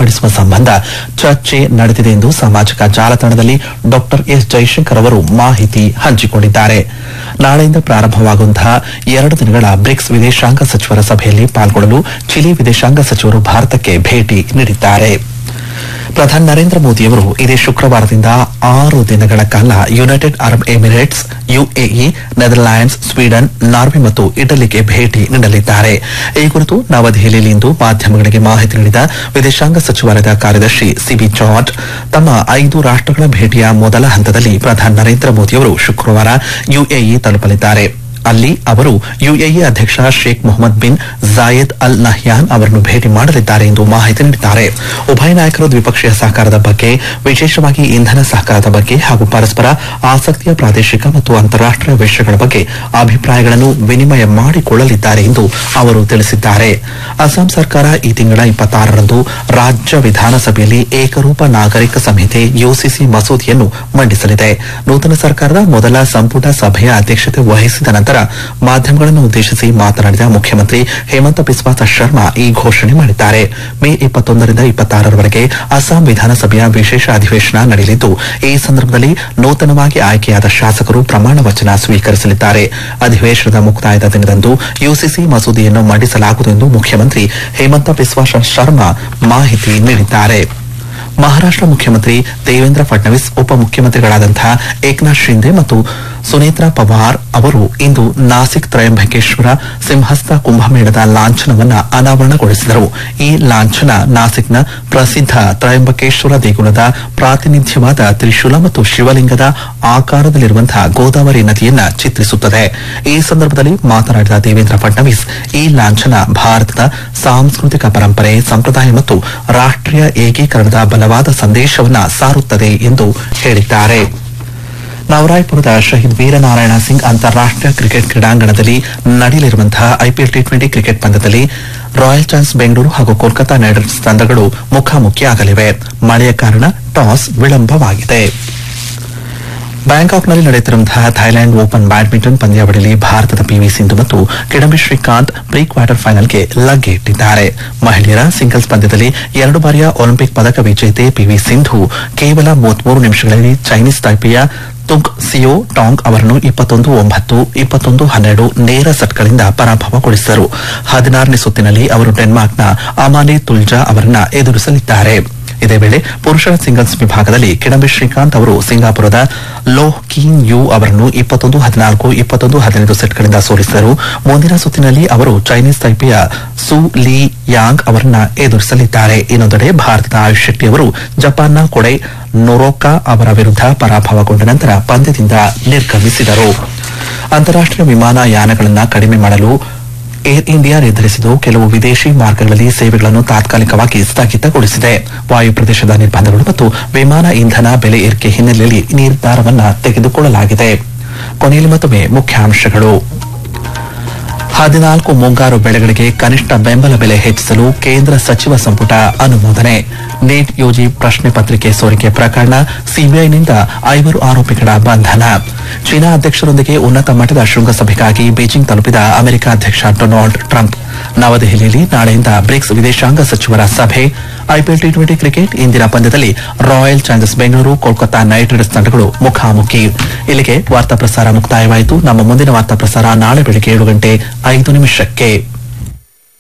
ಬಲಪಡಿಸುವ ಸಂಬಂಧ ಚರ್ಚೆ ನಡೆದಿದೆ ಎಂದು ಸಾಮಾಜಿಕ ಜಾಲತಾಣದಲ್ಲಿ ಡಾಕ್ಟರ್ ಎಸ್ ಜೈಶಂಕರ್ ಅವರು ಮಾಹಿತಿ ಹಂಚಿಕೊಂಡಿದ್ದಾರೆ ನಾಳೆಯಿಂದ ಪ್ರಾರಂಭವಾಗುವಂತಹ ಎರಡು ದಿನಗಳ ಬ್ರಿಕ್ಸ್ ವಿದೇಶಾಂಗ ಸಚಿವರ ಸಭೆಯಲ್ಲಿ ಪಾಲ್ಗೊಳ್ಳಲು ಚಿಲಿ ವಿದೇಶಾಂಗ ಸಚಿವರು ಭಾರತಕ್ಕೆ ಭೇಟಿ ನೀಡಿದ್ದಾರೆ ಪ್ರಧಾನಿ ನರೇಂದ್ರ ಮೋದಿಯವರು ಇದೇ ಶುಕ್ರವಾರದಿಂದ ಆರು ದಿನಗಳ ಕಾಲ United Arab Emirates UAE Netherlands Sweden Norway ಮತ್ತು ಇಟಲಿಗೆ ಭೇಟಿ ನೀಡಲಿದ್ದಾರೆ ಈ ಕುರಿತು ನವದೆಹಲಿಯಲ್ಲಿಂದು ಮಾಧ್ಯಮಗಳಿಗೆ ಮಾಹಿತಿ ನೀಡಿದ ವಿದೇಶಾಂಗ ಸಚಿವಾಲಯದ ಕಾರ್ಯದರ್ಶಿ ಸಿಬಿ ಜಾರ್ಜ್ ತಮ್ಮ ಐದು ರಾಷ್ಟಗಳ ಭೇಟಿಯ ಮೊದಲ ಹಂತದಲ್ಲಿ ಪ್ರಧಾನಿ ನರೇಂದ್ರ ಮೋದಿಯವರು ಶುಕ್ರವಾರ ಯುಎಇ ತಲುಪಲಿದ್ದಾರೆ ಅಲ್ಲಿ ಅವರು ಯುಎಇ ಅಧ್ಯಕ್ಷ Sheikh Mohammed bin Zayed al Nahyan ಅವರನ್ನು ಭೇಟಿ ಮಾಡಲಿದ್ದಾರೆ ಎಂದು ಮಾಹಿತಿ ನೀಡಿದ್ದಾರೆ ಉಭಯ ನಾಯಕರು ದ್ವಿಪಕ್ಷೀಯ ಸಹಕಾರದ ಬಗ್ಗೆ ವಿಶೇಷವಾಗಿ ಇಂಧನ ಸಹಕಾರದ ಬಗ್ಗೆ ಹಾಗೂ ಪರಸ್ಪರ ಆಸಕ್ತಿಯ ಪ್ರಾದೇಶಿಕ ಮತ್ತು ಅಂತಾರಾಷ್ಟೀಯ ವಿಷಯಗಳ ಬಗ್ಗೆ ಅಭಿಪ್ರಾಯಗಳನ್ನು ವಿನಿಮಯ ಮಾಡಿಕೊಳ್ಳಲಿದ್ದಾರೆ ಎಂದು ಅವರು ತಿಳಿಸಿದ್ದಾರೆ ಅಸ್ಸಾಂ ಸರ್ಕಾರ ಈ ತಿಂಗಳ ಇಪ್ಪತ್ತಾರರಂದು ರಾಜ್ಯ ವಿಧಾನಸಭೆಯಲ್ಲಿ ಏಕರೂಪ ನಾಗರಿಕ ಸಂಹಿತೆ ಯುಸಿಸಿ ಮಸೂದೆಯನ್ನು ಮಂಡಿಸಲಿದೆ ನೂತನ ಸರ್ಕಾರದ ಮೊದಲ ಸಂಪುಟ ಸಭೆಯ ಅಧ್ಯಕ್ಷತೆ ವಹಿಸಿದ ನಂತರ ಮಾಧ್ಯಮಗಳನ್ನು ಉದ್ದೇಶಿಸಿ ಮಾತನಾಡಿದ ಮುಖ್ಯಮಂತ್ರಿ ಹೇಮಂತ ಬಿಸ್ವಾ ಶರ್ಮಾ ಈ ಘೋಷಣೆ ಮಾಡಿದ್ದಾರೆ ಮೇ ಇಪ್ಪತ್ತೊಂದರಿಂದ ಇಪ್ಪತ್ತಾರರವರೆಗೆ ಅಸ್ಸಾಂ ವಿಧಾನಸಭೆಯ ವಿಶೇಷ ಅಧಿವೇಶನ ನಡೆಯಲಿದ್ದು ಈ ಸಂದರ್ಭದಲ್ಲಿ ನೂತನವಾಗಿ ಆಯ್ಕೆಯಾದ ಶಾಸಕರು ಪ್ರಮಾಣ ವಚನ ಸ್ವೀಕರಿಸಲಿದ್ದಾರೆ ಅಧಿವೇಶನದ ಮುಕ್ತಾಯದ ದಿನದಂದು ಯುಸಿಸಿ ಮಸೂದೆಯನ್ನು ಮಂಡಿಸಲಾಗುವುದು ಎಂದು ಮುಖ್ಯಮಂತ್ರಿ ಹೇಮಂತ ಬಿಸ್ವಾ ಶರ್ಮಾ ಮಾಹಿತಿ ನೀಡಿದ್ದಾರೆ ಮಹಾರಾಷ್ಟ್ರ ಮುಖ್ಯಮಂತ್ರಿ ದೇವೇಂದ್ರ ಫಡ್ನವೀಸ್ ಉಪಮುಖ್ಯಮಂತ್ರಿಗಳಾದಂತಹ ಏಕನಾಥ್ ಶಿಂದೆ ಮತ್ತು ಸುನೇತ್ರಾ ಪವಾರ್ ಅವರು ಇಂದು ನಾಸಿಕ್ ತ್ರಯಂಬಕೇಶ್ವರ ಸಿಂಹಸ್ಥ ಕುಂಭಮೇಳದ ಲಾಂಛನವನ್ನ ಅನಾವರಣಗೊಳಿಸಿದರು ಈ ಲಾಂಛನ ನಾಸಿಕ್ನ ಪ್ರಸಿದ್ಧ ತ್ರಯಂಬಕೇಶ್ವರ ದೇಗುಲದ ಪ್ರಾತಿನಿಧ್ಯವಾದ ತ್ರಿಶೂಲ ಮತ್ತು ಶಿವಲಿಂಗದ ಆಕಾರದಲ್ಲಿರುವಂತಹ ಗೋದಾವರಿ ನದಿಯನ್ನ ಚಿತ್ರಿಸುತ್ತದೆ ಈ ಸಂದರ್ಭದಲ್ಲಿ ಮಾತನಾಡಿದ ದೇವೇಂದ್ರ ಫಡ್ನವೀಸ್ ಈ ಲಾಂಛನ ಭಾರತದ ಸಾಂಸ್ಕೃತಿಕ ಪರಂಪರೆ ಸಂಪ್ರದಾಯ ಮತ್ತು ರಾಷ್ಟೀಯ ಏಕೀಕರಣದ ಬಲವಾದ ಸಂದೇಶವನ್ನ ಸಾರುತ್ತದೆ ಎಂದು ಹೇಳಿದ್ದಾರೆ ನವರಾಯ್ಪುರದ ಶಹೀದ್ ವೀರನಾರಾಯಣ ಸಿಂಗ್ ಅಂತಾರಾಷ್ಟೀಯ ಕ್ರಿಕೆಟ್ ಕ್ರೀಡಾಂಗಣದಲ್ಲಿ ನಡೆಯಲಿರುವಂತಹ ಐಪಿಎಲ್ ಟಿ ಟ್ವೆಂಟಿ ಕ್ರಿಕೆಟ್ ಪಂದ್ಯದಲ್ಲಿ ರಾಯಲ್ ಚಾನ್ಸ್ ಬೆಂಗಳೂರು ಹಾಗೂ ಕೋಲ್ಕತಾ ನೈಟ್ ರೈಡರ್ಸ್ ತಂಡಗಳು ಮುಖಾಮುಖಿಯಾಗಲಿವೆ ಮಳೆಯ ಕಾರಣ ಟಾಸ್ ವಿಳಂಬವಾಗಿದೆ ಬ್ಯಾಂಕಾಕ್ನಲ್ಲಿ ನಡೆಯುತ್ತಿರುವಂತಹ ಥೈಲ್ಯಾಂಡ್ ಓಪನ್ ಬ್ಯಾಡ್ಮಿಂಟನ್ ಪಂದ್ಯಾವಳಿಯಲ್ಲಿ ಭಾರತದ ಪಿವಿ ಸಿಂಧು ಮತ್ತು ಕಿಡಂಬಿ ಶ್ರೀಕಾಂತ್ ಪ್ರೀ ಕ್ವಾರ್ಟರ್ ಫೈನಲ್ಗೆ ಲಗ್ಗೆ ಇಟ್ಟಿದ್ದಾರೆ ಮಹಿಳೆಯರ ಸಿಂಗಲ್ಸ್ ಪಂದ್ಯದಲ್ಲಿ ಎರಡು ಬಾರಿಯ ಒಲಿಂಪಿಕ್ ಪದಕ ವಿಜೇತೆ ಪಿವಿ ಸಿಂಧು ಕೇವಲ ಮೂವತ್ಮೂರು ನಿಮಿಷಗಳಲ್ಲಿ ಚೈನೀಸ್ ತೈಪೆಯ ತುಗ್ ಸಿಯೋ ಟಾಂಗ್ ಅವರನ್ನು ಇಪ್ಪತ್ತೊಂದು ಒಂಬತ್ತು ಇಪ್ಪತ್ತೊಂದು ಹನ್ನೆರಡು ನೇರ ಸೆಟ್ಗಳಿಂದ ಪರಾಭವಗೊಳಿಸಿದರು ಹದಿನಾರನೇ ಸುತ್ತಿನಲ್ಲಿ ಅವರು ಡೆನ್ಮಾರ್ಕ್ನ ಅಮಾನೆ ತುಲ್ಜಾ ಅವರನ್ನ ಎದುರಿಸಲಿದ್ದಾರೆ ಇದೇ ವೇಳೆ ಪುರುಷರ ಸಿಂಗಲ್ಸ್ ವಿಭಾಗದಲ್ಲಿ ಕಿಡಂಬಿ ಶ್ರೀಕಾಂತ್ ಅವರು ಸಿಂಗಾಪುರದ ಲೋಹ್ ಕೀನ್ ಯು ಅವರನ್ನು ಇಪ್ಪತ್ತೊಂದು ಹದಿನಾಲ್ಕು ಇಪ್ಪತ್ತೊಂದು ಹದಿನೈದು ಸೆಟ್ಗಳಿಂದ ಸೋಲಿಸಿದರು ಮುಂದಿನ ಸುತ್ತಿನಲ್ಲಿ ಅವರು ಚೈನೀಸ್ ತೈಪೆಯ ಸು ಲೀ ಯಾಂಗ್ ಅವರನ್ನ ಎದುರಿಸಲಿದ್ದಾರೆ ಇನ್ನೊಂದೆಡೆ ಭಾರತದ ಆಯುಷ್ ಶೆಟ್ಟಿ ಅವರು ಜಪಾನ್ನ ಕೊಡೈ ನೊರೋಕಾ ಅವರ ವಿರುದ್ಧ ಪರಾಭವಗೊಂಡ ನಂತರ ಪಂದ್ಯದಿಂದ ನಿರ್ಗಮಿಸಿದರು ಅಂತಾರಾಷ್ಟೀಯ ವಿಮಾನಯಾನಗಳನ್ನು ಕಡಿಮೆ ಮಾಡಲು ಏರ್ ಇಂಡಿಯಾ ನಿರ್ಧರಿಸಿದ್ದು ಕೆಲವು ವಿದೇಶಿ ಮಾರ್ಗಗಳಲ್ಲಿ ಸೇವೆಗಳನ್ನು ತಾತ್ಕಾಲಿಕವಾಗಿ ಸ್ಥಗಿತಗೊಳಿಸಿದೆ ವಾಯು ಪ್ರದೇಶದ ನಿರ್ಬಂಧಗಳು ಮತ್ತು ವಿಮಾನ ಇಂಧನ ಬೆಲೆ ಏರಿಕೆ ಹಿನ್ನೆಲೆಯಲ್ಲಿ ಈ ನಿರ್ಧಾರವನ್ನು ತೆಗೆದುಕೊಳ್ಳಲಾಗಿದೆ ಕೊನೆಯಲ್ಲಿ ಮತ್ತೊಮ್ಮೆ ಮುಖ್ಯಾಂಶಗಳು ಹದಿನಾಲ್ಕು ಮುಂಗಾರು ಬೆಳೆಗಳಿಗೆ ಕನಿಷ್ಠ ಬೆಂಬಲ ಬೆಲೆ ಹೆಚ್ಚಿಸಲು ಕೇಂದ್ರ ಸಚಿವ ಸಂಪುಟ ಅನುಮೋದನೆ ನೀಟ್ ಯುಜಿ ಪ್ರಶ್ನೆ ಪತ್ರಿಕೆ ಸೋರಿಕೆ ಪ್ರಕರಣ ಸಿಬಿಐನಿಂದ ಐವರು ಆರೋಪಿಗಳ ಬಂಧನ ಚೀನಾ ಅಧ್ಯಕ್ಷರೊಂದಿಗೆ ಉನ್ನತ ಮಟ್ಟದ ಶೃಂಗಸಭೆಗಾಗಿ ಬೀಜಿಂಗ್ ತಲುಪಿದ ಅಮೆರಿಕ ಅಧ್ಯಕ್ಷ ಡೊನಾಲ್ಡ್ ಟ್ರಂಪ್ ನವದೆಹಲಿಯಲ್ಲಿ ನಾಳೆಯಿಂದ ಬ್ರಿಕ್ಸ್ ವಿದೇಶಾಂಗ ಸಚಿವರ ಸಭೆ ಐಪಿಎಲ್ ಟಿ ಟ್ವೆಂಟಿ ಕ್ರಿಕೆಟ್ ಇಂದಿನ ಪಂದ್ಯದಲ್ಲಿ Royal Challengers Bengaluru Kolkata Knight Riders ತಂಡಗಳು ಮುಖಾಮುಖಿ ಇಲ್ಲಿಗೆ ವಾರ್ತಾ ಪ್ರಸಾರ ಮುಕ್ತಾಯವಾಯಿತು ನಮ್ಮ ಮುಂದಿನ ವಾರ್ತಾ ಪ್ರಸಾರ ನಾಳೆ ಬೆಳಗ್ಗೆ ಏಳು ಗಂಟೆ ಐದು ನಿಮಿಷಕ್ಕೆ